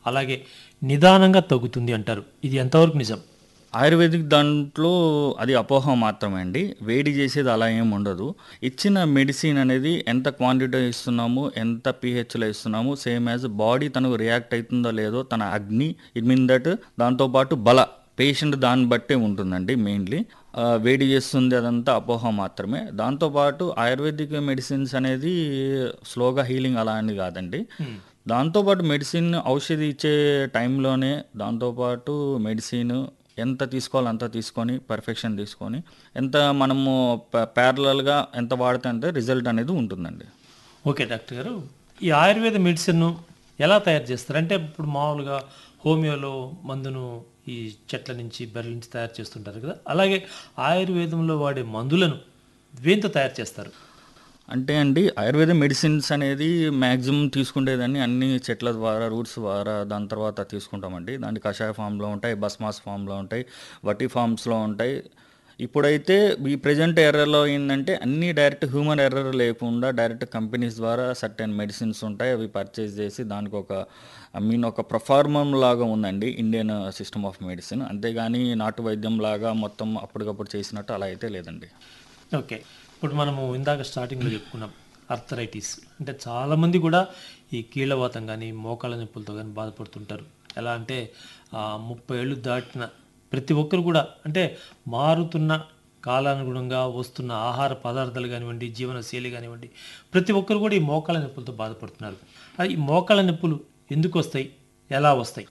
అలాగే నిదానంగా తగ్గుతుంది అంటారు ఇది ఎంతవరకు నిజం ఆయుర్వేదిక్ దాంట్లో అది అపోహ మాత్రమే అండి వేడి చేసేది అలా ఏం ఉండదు ఇచ్చిన మెడిసిన్ అనేది ఎంత క్వాంటిటీ ఇస్తున్నాము ఎంత పీహెచ్లో ఇస్తున్నాము సేమ్ యాజ్ బాడీ తనకు రియాక్ట్ అవుతుందో లేదో తన అగ్ని ఇట్ మీన్ దట్ దాంతోపాటు బల పేషెంట్ దాన్ని బట్టే ఉంటుందండి మెయిన్లీ వేడి చేస్తుంది అదంతా అపోహ మాత్రమే దాంతోపాటు ఆయుర్వేదిక్ మెడిసిన్స్ అనేది స్లోగా హీలింగ్ అలా అని కాదండి దాంతోపాటు మెడిసిన్ ఔషధి ఇచ్చే టైంలోనే దాంతోపాటు మెడిసిన్ ఎంత తీసుకోవాలో అంత తీసుకొని పర్ఫెక్షన్ తీసుకొని ఎంత మనము ప్యారలల్గా ఎంత వాడితే అంతే రిజల్ట్ అనేది ఉంటుందండి ఓకే డాక్టర్ గారు ఈ ఆయుర్వేద మెడిసిన్ ఎలా తయారు చేస్తారు అంటే ఇప్పుడు మామూలుగా హోమియోలో మందును ఈ చెట్ల నుంచి బెర్రెల నుంచి తయారు చేస్తుంటారు కదా అలాగే ఆయుర్వేదంలో వాడే మందులను దేంతో తయారు చేస్తారు అంటే అండి ఆయుర్వేద మెడిసిన్స్ అనేది మ్యాక్సిమం తీసుకునేదాన్ని అన్ని చెట్ల ద్వారా రూట్స్ ద్వారా దాని తర్వాత తీసుకుంటామండి దాని కషాయ ఫామ్లో ఉంటాయి బస్మాస్ ఫామ్లో ఉంటాయి వటి ఫామ్స్లో ఉంటాయి ఇప్పుడైతే ఈ ప్రజెంట్ ఎర్రర్లో ఏంటంటే అన్ని డైరెక్ట్ హ్యూమన్ ఎర్రర్ లేకుండా డైరెక్ట్ కంపెనీస్ ద్వారా సర్టెన్ మెడిసిన్స్ ఉంటాయి అవి పర్చేస్ చేసి దానికి ఒక ఐ మీన్ ఒక ప్రొఫార్మం లాగా ఉందండి ఇండియన్ సిస్టమ్ ఆఫ్ మెడిసిన్ అంతేగాని నాటు వైద్యం లాగా మొత్తం అప్పటికప్పుడు చేసినట్టు అలా అయితే లేదండి ఓకే ఇప్పుడు మనము ఇందాక స్టార్టింగ్లో చెప్పుకున్నాం అర్థరైటిస్ అంటే చాలామంది కూడా ఈ కీళ్ళవాతం కానీ మోకాళ్ళ నొప్పులతో కానీ బాధపడుతుంటారు ఎలా అంటే ఆ, ముప్పై ఏళ్ళు దాటిన ప్రతి ఒక్కరు కూడా అంటే మారుతున్న కాలానుగుణంగా వస్తున్న ఆహార పదార్థాలు కానివ్వండి జీవనశైలి కానివ్వండి ప్రతి ఒక్కరు కూడా ఈ మోకాళ్ళ నొప్పులతో బాధపడుతున్నారు ఆ, ఈ మోకాళ్ళ నొప్పులు ఎందుకు వస్తాయి ఎలా వస్తాయి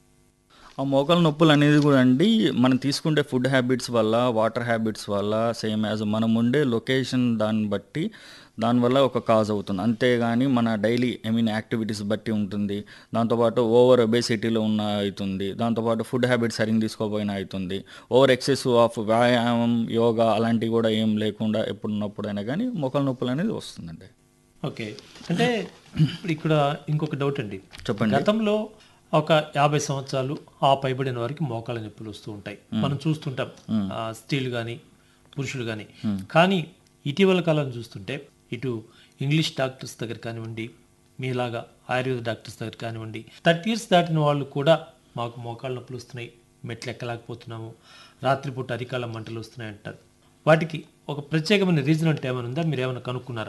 ఆ మోకాల నొప్పులు అనేది కూడా అండి మనం తీసుకుంటే ఫుడ్ హ్యాబిట్స్ వల్ల వాటర్ హ్యాబిట్స్ వల్ల సేమ్ యాజ్ మనం ఉండే లొకేషన్ దాన్ని బట్టి దానివల్ల ఒక కాజ్ అవుతుంది అంతేగాని మన డైలీ ఐ మీన్ యాక్టివిటీస్ బట్టి ఉంటుంది దాంతోపాటు ఓవర్ ఒబేసిటీలో ఉన్న అవుతుంది దాంతోపాటు ఫుడ్ హ్యాబిట్స్ సరిగ్గా తీసుకోపోయినా అవుతుంది ఓవర్ ఎక్సెసివ్ ఆఫ్ వ్యాయామం యోగా అలాంటివి కూడా ఏం లేకుండా ఎప్పుడున్నప్పుడైనా కానీ మోకాల నొప్పులు అనేది వస్తుందండి ఓకే అంటే ఇప్పుడు ఇక్కడ ఇంకొక డౌట్ అండి చెప్పండి. గతంలో ఒక యాభై సంవత్సరాలు ఆ పైబడిన వారికి మోకాళ్ళ నొప్పులు వస్తూ ఉంటాయి మనం చూస్తుంటాం ఆ, స్త్రీలు కానీ పురుషులు కానీ కానీ ఇటీవల కాలం చూస్తుంటే ఇటు ఇంగ్లీష్ డాక్టర్స్ దగ్గర కానివ్వండి మీలాగా ఆయుర్వేద డాక్టర్స్ దగ్గర కానివ్వండి థర్టీ ఇయర్స్ దాటిన వాళ్ళు కూడా మాకు మోకాళ్ళ నొప్పులు వస్తున్నాయి మెట్లు ఎక్కలేకపోతున్నాము రాత్రిపూట అరికాల మంటలు వస్తున్నాయి అంటారు వాటికి ఒక ప్రత్యేకమైన రీజన్ అంటే ఏమైనా ఉందా మీరు ఏమైనా కనుక్కున్నారా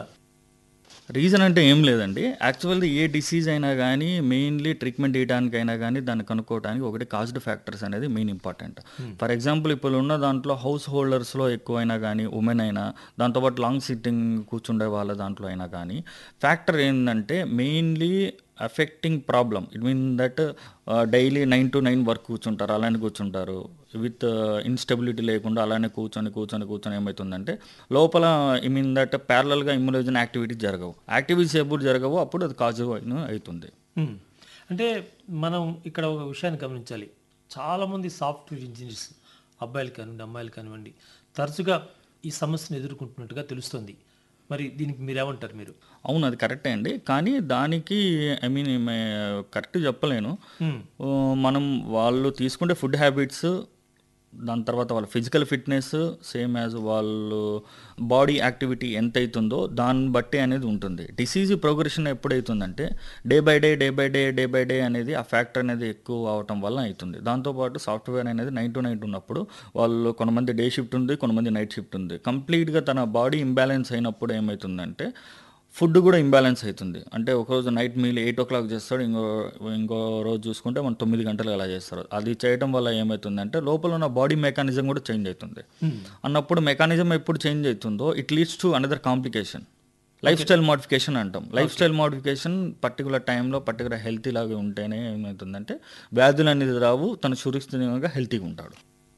రీజన్ అంటే ఏం లేదండి యాక్చువల్లీ ఏ డిసీజ్ అయినా కానీ మెయిన్లీ ట్రీట్మెంట్ చేయడానికైనా కానీ దాన్ని కనుక్కోవడానికి ఒకటి కాజ్డ్ ఫ్యాక్టర్స్ అనేది మెయిన్ ఇంపార్టెంట్ ఫర్ ఎగ్జాంపుల్ ఇప్పుడు ఉన్న దాంట్లో హౌస్ హోల్డర్స్లో ఎక్కువైనా కానీ ఉమెన్ అయినా దాంతోపాటు లాంగ్ సిట్టింగ్ కూర్చుండే వాళ్ళ దాంట్లో అయినా కానీ ఫ్యాక్టర్ ఏంటంటే mainly affecting problem it mean that daily nine to nine work కూర్చుంటారు అలానే కూర్చుంటారు విత్ ఇన్స్టెబిలిటీ లేకుండా అలానే కూర్చొని కూర్చొని కూర్చొని ఏమవుతుందంటే లోపల ఐ మీన్ దట్ ప్యారలల్గా ఇమ్యునోజన్ యాక్టివిటీస్ జరగవు యాక్టివిటీస్ ఎప్పుడు జరగవు అప్పుడు అది కాజ్ అవుతుంది మ్మ్. అంటే మనం ఇక్కడ ఒక విషయాన్ని గమనించాలి చాలామంది సాఫ్ట్వేర్ ఇంజనీర్స్ అబ్బాయిలు కానివ్వండి అమ్మాయిలు కానివ్వండి తరచుగా ఈ సమస్యను ఎదుర్కొంటున్నట్టుగా తెలుస్తుంది మరి దీనికి మీరేమంటారు మీరు అవును అది కరెక్టే అండి కానీ దానికి ఐ మీన్ కరెక్ట్ చెప్పలేను మ్మ్. ఓ, మనం వాళ్ళు తీసుకుంటే ఫుడ్ హ్యాబిట్స్ దాని తర్వాత వాళ్ళ ఫిజికల్ ఫిట్నెస్ సేమ్ యాజ్ వాళ్ళు బాడీ యాక్టివిటీ ఎంత అవుతుందో దాన్ని బట్టి అనేది ఉంటుంది డిసీజ్ ప్రోగ్రెషన్ ఎప్పుడైతుందంటే day by day day by day day by day అనేది ఆ ఫ్యాక్టర్ అనేది ఎక్కువ అవటం వల్ల అవుతుంది దాంతోపాటు సాఫ్ట్వేర్ అనేది నైన్ టు నైట్ ఉన్నప్పుడు వాళ్ళు కొంతమంది డే షిఫ్ట్ ఉంది కొంతమంది నైట్ షిఫ్ట్ ఉంది కంప్లీట్గా తన బాడీ ఇంబ్యాలెన్స్ అయినప్పుడు ఏమవుతుందంటే ఫుడ్ కూడా ఇంబ్యాలెన్స్ అవుతుంది అంటే ఒకరోజు night meal eight o'clock చేస్తాడు ఇంకో ఇంకో రోజు చూసుకుంటే మనం తొమ్మిది గంటలు అలా చేస్తారు అది చేయడం వల్ల ఏమవుతుందంటే లోపల ఉన్న బాడీ మెకానిజం కూడా చేంజ్ అవుతుంది అన్నప్పుడు మెకానిజం ఎప్పుడు చేంజ్ అవుతుందో it leads to another complication lifestyle modification అంటాం లైఫ్ స్టైల్ మోడిఫికేషన్ పర్టికులర్ టైంలో పర్టికులర్ హెల్తీ లాగా ఉంటేనే ఏమవుతుందంటే వ్యాధులు అనేది రావు తను సురక్షితంగా హెల్తీగా ఉంటాడు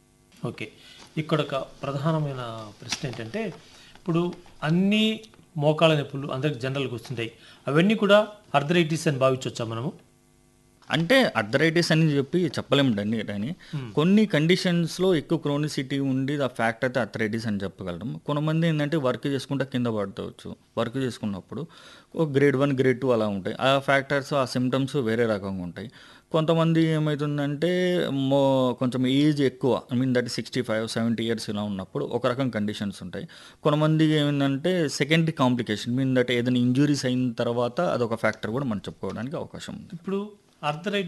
ఓకే ఇక్కడ ఒక ప్రధానమైన ప్రశ్న ఏంటంటే ఇప్పుడు అన్ని మోకాళ్ళ నొప్పులు అందరికి జనరల్గా వస్తుంటాయి అవన్నీ కూడా అర్థరైటిస్ అని భావించవచ్చా మనము అంటే అర్థరైటిస్ అని చెప్పి చెప్పలేము దాన్ని అని కొన్ని కండిషన్స్లో ఎక్కువ క్రోనిసిటీ ఉండి ఆ ఫ్యాక్ట్ అయితే అర్థరైటిస్ అని చెప్పగలం కొంతమంది ఏంటంటే వర్క్ చేసుకుంటే కింద పడవచ్చు వర్క్ చేసుకున్నప్పుడు ఒక గ్రేడ్ వన్ గ్రేడ్ టూ అలా ఉంటాయి ఆ ఫ్యాక్టర్స్ ఆ సిమ్టమ్స్ వేరే రకంగా ఉంటాయి కొంతమంది ఏమవుతుందంటే మో కొంచెం ఏజ్ ఎక్కువ I mean that sixty five seventy years ఇలా ఉన్నప్పుడు ఒక రకం కండిషన్స్ ఉంటాయి కొంతమంది ఏంటంటే సెకండరీ కాంప్లికేషన్ మీన్ దట్ ఏదైనా ఇంజురీస్ అయిన తర్వాత అదొక ఫ్యాక్టర్ కూడా మనం చెప్పుకోవడానికి అవకాశం ఉంది ఇప్పుడు అర్థరైటిస్